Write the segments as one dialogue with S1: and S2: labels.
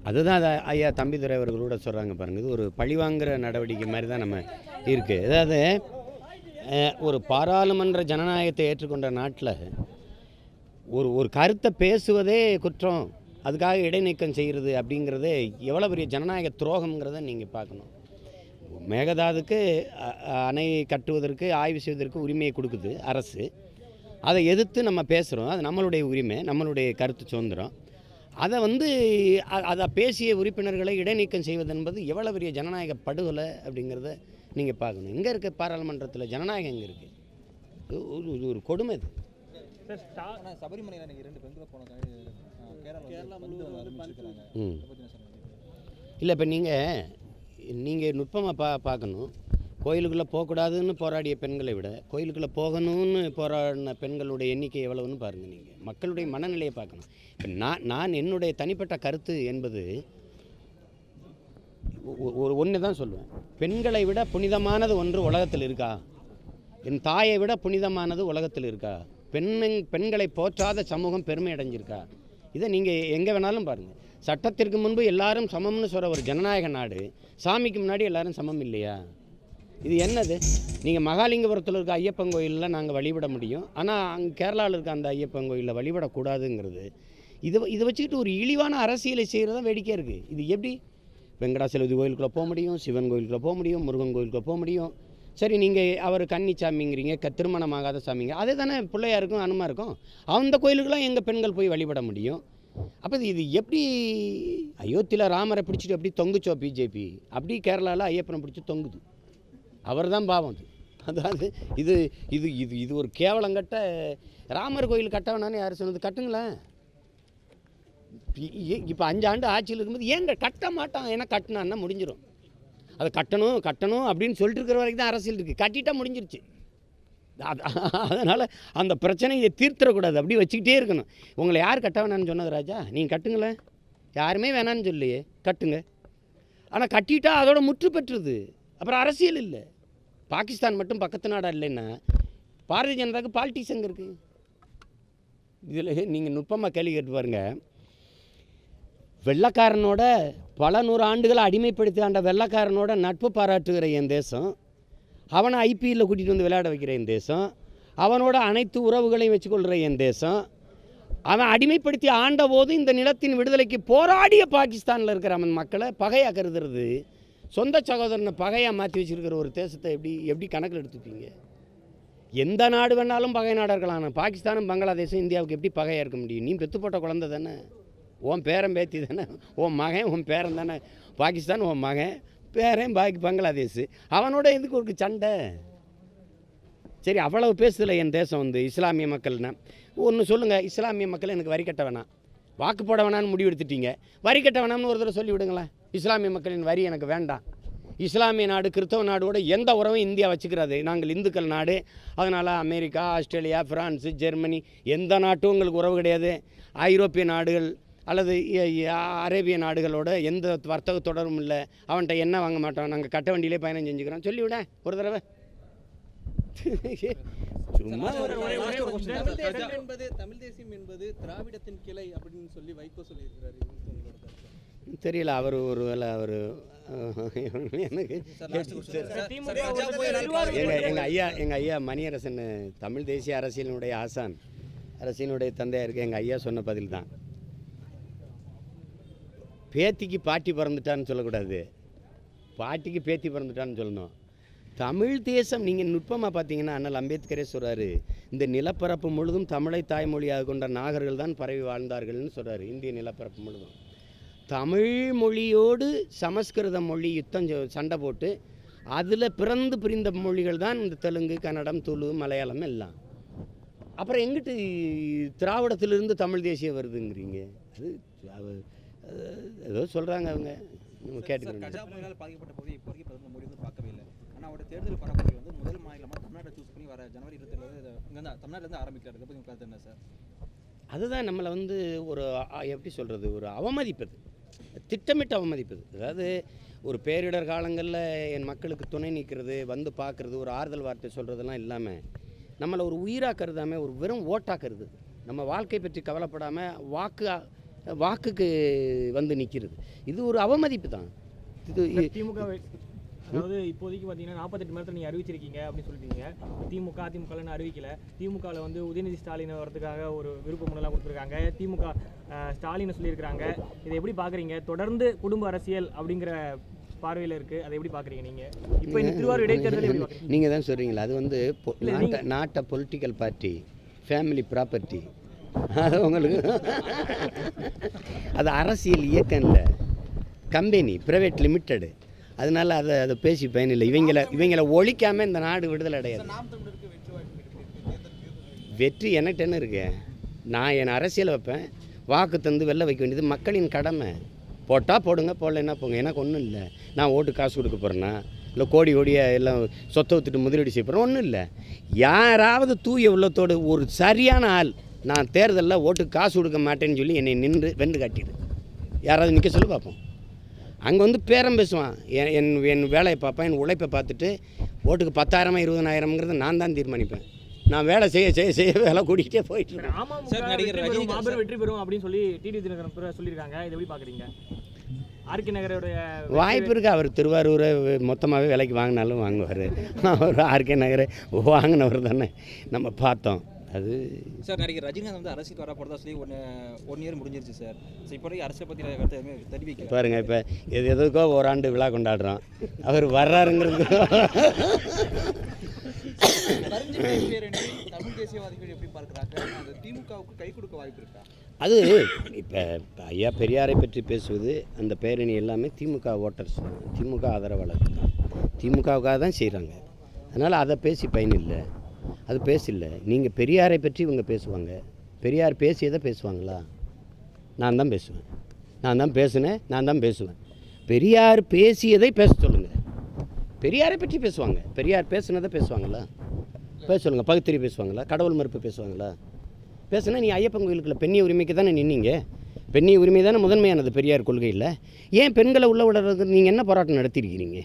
S1: அதுதான் அதை ஐயா தம்பிதுரை அவர்களோட சொல்கிறாங்க பாருங்கள் இது ஒரு பழிவாங்கிற நடவடிக்கை மாதிரி தான் நம்ம இருக்குது அதாவது அஹ், ஒரு பாராளுமன்ற ஜனநாயகத்தை ஏற்றுக்கொண்ட நாட்டில் ஒரு ஒரு கருத்தை பேசுவதே குற்றம் அதுக்காக இடைநீக்கம் செய்கிறது அப்படிங்கிறதே எவ்வளோ பெரிய ஜனநாயக துரோகம்ங்கிறத நீங்கள் பார்க்கணும் மேகதாதுக்கு அ- அ- அணை கட்டுவதற்கு ஆய்வு செய்வதற்கு உரிமையை கொடுக்குது அரசு அதை எதிர்த்து நம்ம பேசுகிறோம் அது நம்மளுடைய உரிமை நம்மளுடைய கருத்து சுதந்திரம் அதை வந்து அ- அதை பேசிய உறுப்பினர்களை இடைநீக்கம் செய்வது என்பது எவ்வளோ பெரிய ஜனநாயக படுகொலை அப்படிங்கிறத நீங்கள் பார்க்கணும் எங்கே இருக்க பாராளுமன்றத்தில் ஜனநாயகம் எங்கே இருக்குது இது ஒரு இது ஒரு கொடுமை இது
S2: சார் ஸ்டா
S3: ஆனால் சபரிமலையில் எனக்கு இரண்டு பெண்கள் போனதாக கேரளா கேரளா முழுவதும் ஆரம்பிச்சிருக்கிறாங்க
S1: ம்
S3: அதை பற்றி என்ன சார் நினைக்கிறீங்க?
S1: இல்லை இப்போ நீங்கள் நீங்கள் நுட்பமாக பா பார்க்கணும் கோயிலுக்குள்ளே போகக்கூடாதுன்னு போராடிய பெண்களை விட கோயிலுக்குள்ளே போகணும்னு போராடின பெண்களுடைய எண்ணிக்கை எவ்வளவுன்னு பாருங்கள் நீங்கள் மக்களுடைய மனநிலையை பார்க்கணும் இப்போ நான் நான் என்னுடைய தனிப்பட்ட கருத்து என்பது ஒ- ஒரு ஒன்று தான் சொல்லுவேன் பெண்களை விட புனிதமானது ஒன்று உலகத்தில் இருக்கா என் தாயை விட புனிதமானது உலகத்தில் இருக்கா பெண்ணு பெண்களை போற்றாத சமூகம் பெருமை அடைஞ்சிருக்கா இதை நீங்கள் எங்கே வேணாலும் பாருங்கள் சட்டத்திற்கு முன்பு எல்லாரும் சமம்னு சொல்கிற ஒரு ஜனநாயக நாடு சாமிக்கு முன்னாடி எல்லாரும் சமம் இல்லையா இது என்னது நீங்கள் மகாலிங்கபுரத்தில் இருக்க ஐயப்பன் கோயிலில் நாங்கள் வழிபட முடியும் ஆனால் அங்கே கேரளாவில் இருக்க அந்த ஐயப்பன் கோயிலில் வழிபடக்கூடாதுங்கிறது இது இதை வச்சுக்கிட்டு ஒரு இழிவான அரசியலை செய்கிறது தான் வேடிக்கையாக இருக்குது இது எப்படி வெங்கடாசலபதி கோயிலுக்குள்ளே போக முடியும் சிவன் கோயிலுக்குள்ளே போக முடியும் முருகன் கோயிலுக்குள்ளே போக முடியும் சரி நீங்கள் அவர் கன்னி சாமிங்கிறீங்க க திருமணமாகாத சாமிங்க அதே தானே பிள்ளையாருக்கும் அனுமா இருக்கும் அந்த கோயிலுக்கெல்லாம் எங்கள் பெண்கள் போய் வழிபட முடியும் அப்போ இது- இது எப்படி அயோத்தியில் ராமரை பிடிச்சிட்டு எப்படி தொங்குச்சோ பிஜேபி அப்படி கேரளாவில் ஐயப்பனை பிடிச்சி தொங்குது அவர் தான் பாவம் அது அதாவது இது இது இது இது ஒரு கேவலங்கட்ட ராமர் கோயில் கட்ட வேணான்னு யார் சொன்னது கட்டுங்களேன் இப்போ அஞ்சு ஆண்டு ஆட்சியில் இருக்கும்போது ஏங்க கட்ட மாட்டான் ஏன்னா கட்டினான்னா முடிஞ்சிடும் அதை கட்டணும் கட்டணும் அப்படின்னு சொல்லிட்டு இருக்கிற வரைக்கும் தான் அரசியல் இருக்குது கட்டிட்டா முடிஞ்சிருச்சு அதனால் அந்த பிரச்சனையை தீர்த்திடக்கூடாது அப்படி வச்சுக்கிட்டே இருக்கணும் உங்களை யார் கட்ட வேணான்னு சொன்னது ராஜா நீங்கள் கட்டுங்களேன் யாருமே வேணான்னு சொல்லையே கட்டுங்க ஆனால் கட்டிட்டா அதோட முற்று பெற்றுது அப்புறம் அரசியல் இல்லை பாகிஸ்தான் மட்டும் பக்கத்து நாடா இல்லைன்னா பாரதிய ஜனதாவுக்கு பாலிட்டிக்ஸ் எங்கே இருக்குது இதில் நீங்கள் நுட்பமாக கேள்வி கேட்டு பாருங்க வெள்ளக்காரனோட பல நூறு ஆண்டுகளை அடிமைப்படுத்தி ஆண்ட வெள்ளக்காரனோட நட்பு பாராட்டுகிற என் தேசம் அவனை ஐபிஎல்ல கூட்டிகிட்டு வந்து விளையாட வைக்கிற என் தேசம் அவனோட அனைத்து உறவுகளையும் வச்சுக்கொள்கிற என் தேசம் அவன் அடிமைப்படுத்தி ஆண்டபோது இந்த நிலத்தின் விடுதலைக்கு போராடிய பாகிஸ்தானில் இருக்கிற அவன் மக்களை பகையாக கருதுறது சொந்த சகோதரனை பகையாக மாற்றி வச்சிருக்கிற ஒரு தேசத்தை எப்படி எப்படி கணக்கில் எடுத்துப்பீங்க எந்த நாடு வேணாலும் பகை நாடாக இருக்கலாம் ஆனா பாகிஸ்தானும் பங்களாதேஷும் இந்தியாவுக்கு எப்படி பகையாக இருக்க முடியும் நீ பெத்து போட்ட குழந்தை தானே உன் பேரன் பேத்தி தானே உன் மகன் உன் பேரன் தானே பாகிஸ்தான் உன் மகன் பேரன் பாக்கி பங்களாதேஷ் அவனோட எதுக்கு ஒரு சண்டை சரி அவ்வளவு பேசுதில்ல என் தேசம் வந்து இஸ்லாமிய மக்கள்னா ஒன்று சொல்லுங்கள் இஸ்லாமிய மக்கள் எனக்கு வரி கட்ட வேணாம் வாக்கு போட வேணாம்னு முடிவு எடுத்துட்டீங்க வரி கட்ட வேணாம்னு ஒரு தடவை சொல்லி விடுங்களேன் இஸ்லாமிய மக்களின் வரி எனக்கு வேண்டாம் இஸ்லாமிய நாடு கிறிஸ்தவ நாடோட எந்த உறவும் இந்தியா வச்சுக்கிறாது நாங்கள் இந்துக்கள் நாடு அதனால் அமெரிக்கா ஆஸ்திரேலியா பிரான்ஸு ஜெர்மனி எந்த நாட்டும் உங்களுக்கு உறவு கிடையாது ஐரோப்பிய நாடுகள் அல்லது இ- இ- அரேபிய நாடுகளோட எந்த வர்த்தக தொடரும் இல்லை அவன்கிட்ட என்ன வாங்க மாட்டோம் நாங்கள் கட்ட வண்டியிலே பயணம் செஞ்சுக்கிறோம் சொல்லிவிட ஒரு தடவை சும்மா ஒரு
S3: last ஒரு question தான்
S4: தமிழ்
S3: சார்.
S4: தேசம் என்பது தமிழ் தேசியம் என்பது திராவிடத்தின் கிளை அப்படின்னு சொல்லி வைகோ சொல்லியிருக்கிறாரு இது உங்களோட கருத்து.
S1: தெரியல அவர் ஒரு வேளை அவர் எனக்கு
S3: sir last question. Sir, sir,
S2: DMK
S3: Gaja
S2: ஒரு
S3: புயல்
S2: நிர்வாகம்
S1: எங்கள் எங்கள் ஐயா எங்கள் ஐயா மணியரசன் தமிழ் தேசிய அரசியலினுடைய ஆசான் அரசியலுடைய தந்தையாக இருக்க எங்கள் ஐயா சொன்ன பதில் தான் பேத்திக்கு பாட்டி பிறந்துட்டான்னு சொல்லக்கூடாது பாட்டிக்கு பேத்தி பிறந்துட்டான்னு சொல்லணும் தமிழ் தேசம் நீங்கள் நுட்பமாக பார்த்தீங்கன்னா அண்ணல் அம்பேத்கரே சொல்கிறாரு இந்த நிலப்பரப்பு முழுதும் தமிழை தாய்மொழியாக கொண்ட நாகர்கள் தான் பரவி வாழ்ந்தார்கள்னு சொல்கிறாரு இந்திய நிலப்பரப்பு முழுதும் தமிழ் மொழியோடு சமஸ்கிருத மொழி யுத்தம் செ- சண்டை போட்டு அதில் பிறந்து பிரிந்த மொழிகள் தான் இந்த தெலுங்கு கன்னடம் துளு மலையாளம் எல்லாம் அப்புறம் எங்கிட்டு திராவிடத்திலிருந்து தமிழ் தேசியம் வருதுங்கிறீங்க அது அவ- அது ஏதோ சொல்கிறாங்க அவங்க நம்ம
S3: சார்,
S1: கேட்டுக்கிறோம்
S3: கஜா புயலால் பாதிக்கப்பட்ட பகுதி இப்போ வரைக்கும் பிரதமர் மோடி வந்து பார்க்கவே இல்லை ஆனால் அவரோட தேர்தல் பரப்புரை வந்து முதல் மாநிலமாக தமிழ்நாட்டை சூஸ் பண்ணி வர ஜனவரி இருபத்தேழு இங்கே தமிழ்நாட்டிலேருந்து ஆரம்பிக்கிறாரு இதை பற்றி உங்க கருத்து என்ன சார்
S1: அதுதான் நம்மளை வந்து ஒரு அ- எப்படி சொல்கிறது ஒரு அவமதிப்பது திட்டமிட்டு அவமதிப்பது அதாவது ஒரு பேரிடர் காலங்களில் என் மக்களுக்கு துணை நிற்கிறது வந்து பார்க்குறது ஒரு ஆறுதல் வார்த்தை சொல்கிறதெல்லாம் இல்லாமல் நம்மளை ஒரு உயிராக கருதாமல் ஒரு வெறும் ஓட்டாக கருது நம்ம வாழ்க்கை பற்றி கவலைப்படாமல் வாக்கு வாக்குக்கு வந்து நிற்கிறது இது ஒரு அவமதிப்பு தான் இது இ-
S2: திமுக வை- அதாவது இப்போதைக்கு பார்த்தீங்கன்னா நாற்பத்தெட்டு மணி நேரத்தில் நீங்கள் அறிவிச்சிருக்கீங்க அப்படின்னு சொல்லிட்டீங்க திமுக அதிமுகன்னு அறிவிக்கல திமுகவில் வந்து உதயநிதி ஸ்டாலின் வரதுக்காக ஒரு விருப்ப மனுலாம் கொடுத்துருக்காங்க திமுக அஹ், ஸ்டாலினை சொல்லியிருக்கிறாங்க இதை எப்படி பார்க்குறீங்க தொடர்ந்து குடும்ப அரசியல் அப்படிங்கிற பார்வையில் இருக்குது அதை எப்படி பார்க்குறீங்க நீங்கள் இப்போ இந்த திருவாரூர் இடைத்தேர்தல் எப்படி பார்க்குறீங்க
S1: நீங்கள் தான் சொல்கிறீங்களா அது வந்து பொ-
S2: இல்ல,
S1: நாட்டை நாட்டை பொலிட்டிக்கல் பார்ட்டி ஃபேமிலி ப்ராப்பர்ட்டி அது உங்களுக்கு அது அரசியல் இயக்கம் இல்லை கம்பெனி ப்ரைவேட் லிமிட்டெடு அதனால அதை அதை பேசி பயனில்லை இவங்கள இவங்கள ஒழிக்காமல் இந்த நாடு விடுதலை அடையாது
S4: நாம் தமிழருக்கு வெற்றி வாய்ப்பு இருக்கு தேர்தல்
S1: வெற்றி எனக்கு என்ன இருக்கு நான் என் அரசியல் வைப்பேன் வாக்கு தந்து வெளில வைக்க வேண்டியது மக்களின் கடமை போட்டால் போடுங்க போடலைன்னா போங்க எனக்கு ஒன்றும் இல்லை நான் ஓட்டு காசு கொடுக்க போகிறேன்னா இல்லை கோடி கோடியாக எல்லாம் சொத்தை வித்துட்டு முதலீடு செய்ய போகிறேன் ஒன்றும் இல்லை யாராவது தூய உள்ளத்தோடு ஒரு சரியான ஆள் நான் தேர்தலில் ஓட்டுக்கு காசு கொடுக்க மாட்டேன்னு சொல்லி என்னை நின்று வென்று காட்டிடு யாராவது நிற்க சொல்லி பார்ப்போம் அங்கே வந்து பேரம் பேசுவான் என் என் என் வேலையை பார்ப்பேன் என் உழைப்பை பார்த்துட்டு ஓட்டுக்கு பத்தாயிரமா இருபதாயிரம்ங்கிறத நான் தான் தீர்மானிப்பேன் நான் வேலை செய்ய செய்ய செய்ய வேலை கூட்டிகிட்டே போயிட்டு இருக்கேன்
S2: அமமுக
S3: சார், நடிகர்
S2: வெற்றி பெறும்,
S3: ரஜினிகாந்த்
S2: மாபெரும் வெற்றி பெறும் அப்படின்னு சொல்லி டிடி தினகரன் துறை சொல்லியிருக்காங்க இதை எப்படி பார்க்குறீங்க ஆர்கே நகரோடைய
S1: வாய்ப்பு இருக்குது அவர் திருவாரூரை மொத்தமாகவே விலைக்கு வாங்கினாலும் வாங்குவார் அவர் ஆர்கே நகரை வாங்கினவர் தானே நம்ம பார்த்தோம் அது
S3: சார் நடிகர் ரஜினிகாந்த் வந்து அரசியல் வர போகிறதா சொல்லி ஒன்று ஒன் இயர் முடிஞ்சிருச்சு சார் ஸோ இப்போ வரைக்கும் அரசியல் பற்றி கருத்து எதுவுமே தெரிவிக்கல
S1: பாருங்க இப்போ எது எதுக்கோ ஓராண்டு விழா கொண்டாடுறோம் அவர் வர்றாருங்கிறது
S4: பரிஞ்சு பேரணி தமிழ் தேசியவாதிகள் எப்படி பார்க்குறாங்க அது திமுகவுக்கு கை கொடுக்க வாய்ப்பு இருக்கா
S1: அது இப்போ ஐயா பெரியாரை பற்றி பேசுவது அந்த பேரணி எல்லாமே திமுக ஓட்டர்ஸ் திமுக ஆதரவாளர்கள் தான் திமுகவுக்காக தான் செய்கிறாங்க அதனால் அதை பேசி பயனில்லை அது பேசல நீங்கள் பெரியாரை பற்றி இவங்க பேசுவாங்க பெரியார் பேசியதை பேசுவாங்களா நான் தான் பேசுவேன் நான் தான் பேசினேன் நான் தான் பேசுவேன் பெரியார் பேசியதை பேச சொல்லுங்கள் பெரியாரை பற்றி பேசுவாங்க பெரியார் பேசுனதை பேசுவாங்களா பேச சொல்லுங்கள் பகுத்தறி பேசுவாங்களா கடவுள் மறுப்பு பேசுவாங்களா பேசுனா நீ ஐயப்பன் கோயிலுக்குள்ள பெண்ணிய உரிமைக்கு தானே நின்னீங்க பெண்ணிய உரிமை தானே முதன்மையானது பெரியார் கொள்கையில் ஏன் பெண்களை உள்ள விடுறதுக்கு நீங்கள் என்ன போராட்டம் நடத்தியிருக்கிறீங்க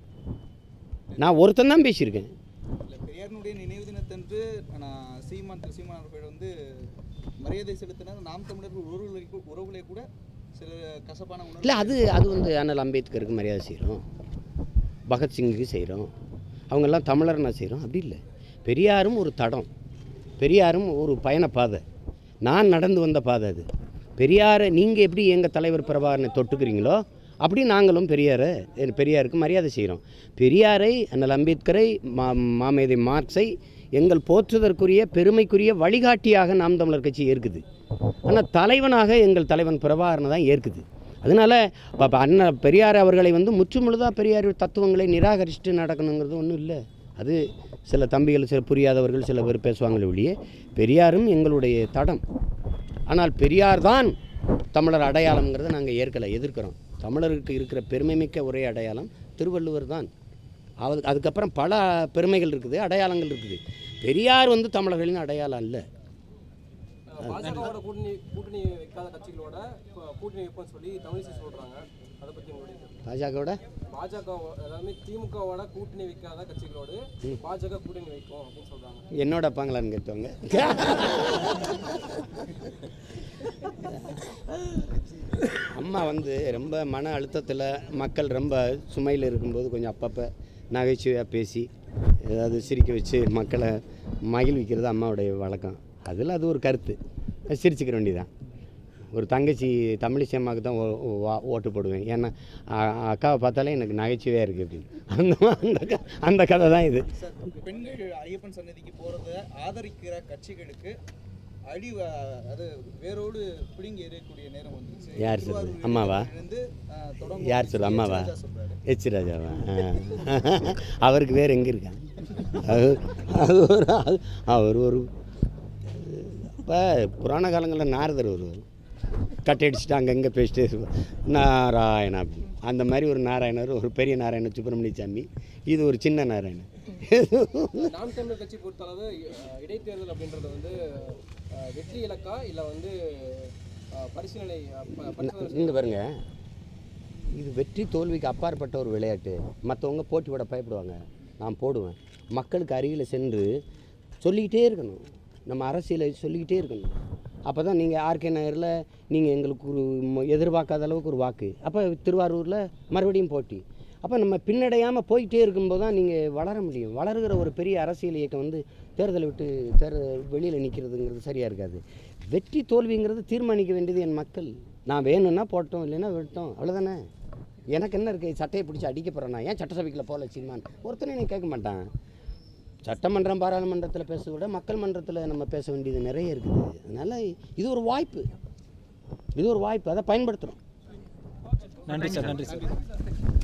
S1: நான் ஒருத்தன் தான் பேசியிருக்கேன்
S4: இல்லை பெரியாரினுடைய நினைவு தினத்தன்று நான் சீமான் திரு சீமான் அவர்கள் வந்து மரியாதை செலுத்தினர் நாம் தமிழர்கள் உறவுகளை கூ- உறவுகளை கூட சில கசப்பான உணர்வு
S1: இல்லை அது அது வந்து அண்ணல் அம்பேத்கருக்கு மரியாதை செய்கிறோம் பகத்சிங்குக்கு செய்கிறோம் அவங்கெல்லாம் தமிழர் நான் செய்கிறோம் அப்படி இல்லை பெரியாரும் ஒரு தடம் பெரியாரும் ஒரு பயணப்பாதை நான் நடந்து வந்த பாதை அது பெரியாரை நீங்கள் எப்படி எங்கள் தலைவர் பிரபாகரனை தொட்டுக்கிறீங்களோ அப்படி நாங்களும் பெரியாரை பெரியாருக்கு மரியாதை செய்கிறோம் பெரியாரை அண்ணல் அம்பேத்கரை மா மாமேதை மார்க்ஸை எங்கள் போற்றுதற்குரிய பெருமைக்குரிய வழிகாட்டியாக நாம் தமிழர் கட்சி ஏற்குது ஆனால் தலைவனாக எங்கள் தலைவன் பிரபாகரனை தான் ஏற்குது அதனால் இப்போ அண்ணன் பெரியார் அவர்களை வந்து முற்றுமுழுதாக பெரியார் தத்துவங்களை நிராகரிச்சுட்டு நடக்கணுங்கிறது ஒன்றும் இல்லை அது சில தம்பிகள் சில புரியாதவர்கள் சில பேர் பேசுவாங்களே ஒழிய பெரியாரும் எங்களுடைய தடம் ஆனால் பெரியார் தான் தமிழர் அடையாளம்ங்கிறத நாங்கள் ஏற்கலை எதிர்க்கிறோம் தமிழருக்கு இருக்கிற பெருமைமிக்க ஒரே அடையாளம் திருவள்ளுவர் தான் அது அதுக்கப்புறம் பல பெருமைகள் இருக்குது அடையாளங்கள் இருக்குது பெரியார் வந்து தமிழர்களின் அடையாளம் இல்லை
S5: பாஜகவோட கூட்டணி கூட்டணி வைக்காத கட்சிகளோட இப்போ கூட்டணி வைப்போம்னு சொல்லி தமிழிசை சொல்றாங்க அதை பத்தி உங்களுடைய கருத்து?
S1: பாஜகவோட
S5: பாஜக அதாவது திமுகவோட கூட்டணி வைக்காத கட்சிகளோடு பாஜக கூட்டணி வைக்கும் அப்படின்னு சொல்றாங்க
S1: என்னோட அப்பாங்களான்னு கேட்டவங்க அம்மா வந்து ரொம்ப மன அழுத்தத்தில் மக்கள் ரொம்ப சுமையில் இருக்கும்போது கொஞ்சம் அப்பப்போ நகைச்சுவையாக பேசி ஏதாவது சிரிக்க வச்சு மக்களை மகிழ்விக்கிறது அம்மாவுடைய வழக்கம் அதில் அது ஒரு கருத்து அது சிரிச்சுக்கிற வேண்டியதான் ஒரு தங்கச்சி தமிழிசை அம்மாவுக்கு தான் ஓ- ஓ- வா- ஓட்டு போடுவேன் ஏன்னா அ- அக்காவை பார்த்தாலே எனக்கு நகைச்சுவையாக இருக்குது அப்படின்னு அந்த மா- அந்த க- அந்த கதை தான் இது
S4: சார் பெண்கள் ஐயப்பன் சன்னதிக்கு போகிறத ஆதரிக்கிற கட்சிகளுக்கு அடி வ- அது வேரோடு பிடுங்கி எறியக்கூடிய நேரம் வந்துருச்சு
S1: யார் சொல்றது?
S4: திருவாரூர்
S1: அம்மாவா?
S4: இருந்து, அஹ், தொடங்கும்
S1: யார் சொல்ற அம்மாவா
S4: ராஜா சொல்றாரு
S1: எச் ராஜாவா ஆ. அவருக்கு வேறு எங்கே இருக்காங்க அது அது ஒரு அது- அவர் ஒரு இப்போ புராண காலங்களில் நாரதர் வருவார் கட்டை அடிச்சுட்டு அங்கங்கே பேசிட்டே இருப்பார் நாராயணா அப்படின்னு. அந்த மாதிரி ஒரு நாராயணர் ஒரு பெரிய நாராயண சுப்பிரமணிய சாமி இது ஒரு சின்ன நாராயணன்
S5: நாம் தமிழர் கட்சி பொறுத்தளவு அஹ், இடைத்தேர்தல் அப்படின்றது வந்து அஹ், வெற்றி இலக்கா இல்லை வந்து அஹ், பரிசீலனை அஹ், ப- பரிசோதனை
S1: இங்கே பாருங்க இது வெற்றி தோல்விக்கு அப்பாற்பட்ட ஒரு விளையாட்டு மற்றவங்க போட்டி போட பயப்படுவாங்க நான் போடுவேன் மக்களுக்கு அருகில் சென்று சொல்லிக்கிட்டே இருக்கணும் நம்ம அரசியலை சொல்லிக்கிட்டே இருக்கணும் அப்போ தான் நீங்கள் ஆர்கே நகரில் நீங்கள் எங்களுக்கு ஒரு ம- எதிர்பார்க்காத அளவுக்கு ஒரு வாக்கு அப்போ திருவாரூரில் மறுபடியும் போட்டி அப்போ நம்ம பின்னடையாமல் போயிட்டே இருக்கும்போது தான் நீங்கள் வளர முடியும் வளருகிற ஒரு பெரிய அரசியல் இயக்கம் வந்து தேர்தலை விட்டு தேர்தல் வெளியில் நிற்கிறதுங்கிறது சரியாக இருக்காது வெற்றி தோல்விங்கிறது தீர்மானிக்க வேண்டியது என் மக்கள் நான் வேணும்னா போட்டோம் இல்லைன்னா விட்டோம் அவ்வளோதானே எனக்கு என்ன இருக்குது சட்டையை பிடிச்சி அடிக்க போகிறேன் நான் ஏன் சட்டசபைக்குள்ள போகல சீமான் ஒருத்தனை எனக்கு கேட்க மாட்டான் சட்டமன்றம் பாராளுமன்றத்தில் பேச விட மக்கள் மன்றத்தில் நம்ம பேச வேண்டியது நிறைய இருக்குது அதனால் இது ஒரு வாய்ப்பு இது ஒரு வாய்ப்பு அதை பயன்படுத்துகிறோம்
S3: நன்றி சார் நன்றி சார்